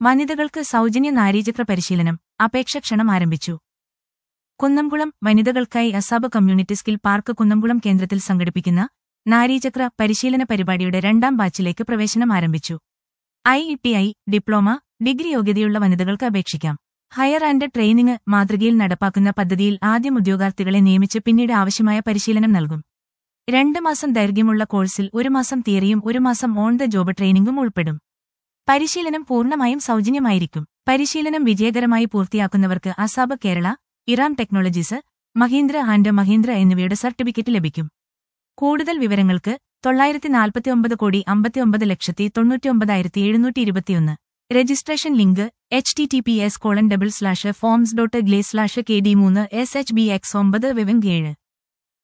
വനിതകൾക്ക് സൗജന്യ നാരീചക്ര പരിശീലനം അപേക്ഷ ക്ഷണം ആരംഭിച്ചു കുന്നംകുളം വനിതകൾക്കായി ASAP community skill park Kunnamkulam കേന്ദ്രത്തിൽ സംഘടിപ്പിക്കുന്ന നാരീചക്ര പരിശീലന പരിപാടിയുടെ രണ്ടാം ബാച്ചിലേക്ക് പ്രവേശനം ആരംഭിച്ചു I E T I diploma degree യോഗ്യതയുള്ള വനിതകൾക്ക് അപേക്ഷിക്കാം ഹയർ ആൻഡ് ട്രെയിനിംഗ് മാതൃകയിൽ നടപ്പാക്കുന്ന പദ്ധതിയിൽ ആദ്യം ഉദ്യോഗാർത്ഥികളെ നിയമിച്ച് പിന്നീട് ആവശ്യമായ പരിശീലനം നൽകും രണ്ട് മാസം ദൈർഘ്യമുള്ള കോഴ്സിൽ ഒരു മാസം തിയറിയും ഒരു മാസം ഓൺ ദ ജോബ് ട്രെയിനിംഗും ഉൾപ്പെടും പരിശീലനം പൂർണ്ണമായും സൗജന്യമായിരിക്കും പരിശീലനം വിജയകരമായി പൂർത്തിയാക്കുന്നവർക്ക് ASAP Kerala Eram technologies Mahindra and Mahindra എന്നിവയുടെ സർട്ടിഫിക്കറ്റ് ലഭിക്കും കൂടുതൽ വിവരങ്ങൾക്ക് തൊള്ളായിരത്തി നാൽപ്പത്തിയൊമ്പത് കോടി അമ്പത്തിയൊമ്പത് ലക്ഷത്തി തൊണ്ണൂറ്റിയൊമ്പതായിരത്തി എഴുന്നൂറ്റി ഇരുപത്തിയൊന്ന് registration link H T T P S colon double slash forms dot gle slash K D മൂന്ന് എസ് എച്ച് ബി എക്സ് ഒമ്പത് വിവങ് ഏഴ്